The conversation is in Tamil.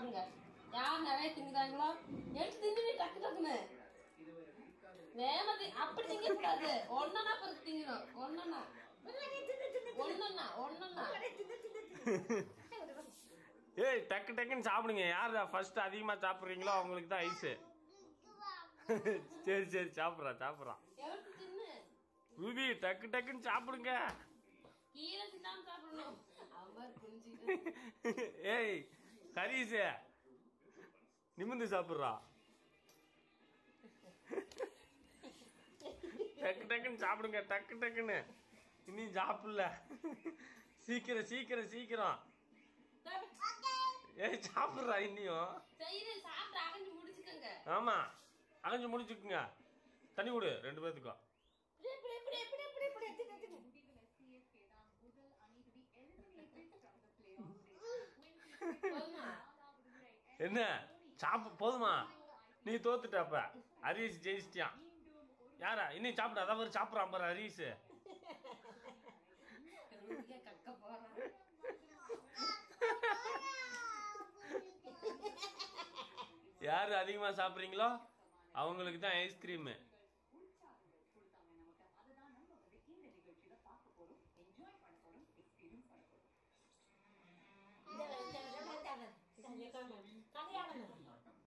சாப்பிடுங்க யார் நிறைய திங்குறாங்களோ எடுத்து தின்னு டக்கு டக்குன்னு வேகமா தி- அப்படி திங்க கூடாது ஒன்னா பிறகு திங்கணும் ஒன்னா ஒன்னா ஒன்னா ஏய் டக்கு டக்குன்னு சாப்பிடுங்க யார் ஃபர்ஸ்ட் அதிகமாக சாப்பிட்றீங்களோ அவங்களுக்கு தான் ஐஸு சரி சரி சாப்பிட்றா சாப்பிட்றான் எடுத்து தின்னு ரூபி டக்கு டக்குன்னு சாப்பிடுங்க கீழே தின்னாம சாப்பிடணும் அவன் மாதிரி குனிஞ்சுக்கிட்டு ஏய் ஹரீஸ் நிமிந்து சாப்பிட்றா டக்கு டக்குன்னு சாப்பிடுங்க டக்கு டக்குன்னு இன்னும் சாப்பிடல சீக்கிரம் சீக்கிரம் சீக்கிரம் ஏய் சாப்பிட்றா இன்னியும் சரி சாப்பிட்டு அகஞ்சு முடிச்சுக்கோங்க ஆமா அகஞ்சு முடிச்சுக்குங்க தண்ணி கொடு ரெண்டு பேர்த்துக்கும் இப்படி இப்படி இப்படி இப்படி இப்படி தின்னு தின்னு போதுமா? என்ன சாப்பு போதுமா நீ தோத்துட்டப்ப ஹரீஷ் ஜெயிச்சிட்டியான் யாரா இன்னும் சாப்பிட அதான் பாரு சாப்பிட்றான் பாரு ஹரீஷ் ரூபிகா கக்க போறான் யார் அதிகமா சாப்பிட்றீங்களோ அவங்களுக்கு தான் ஐஸ்கிரீமு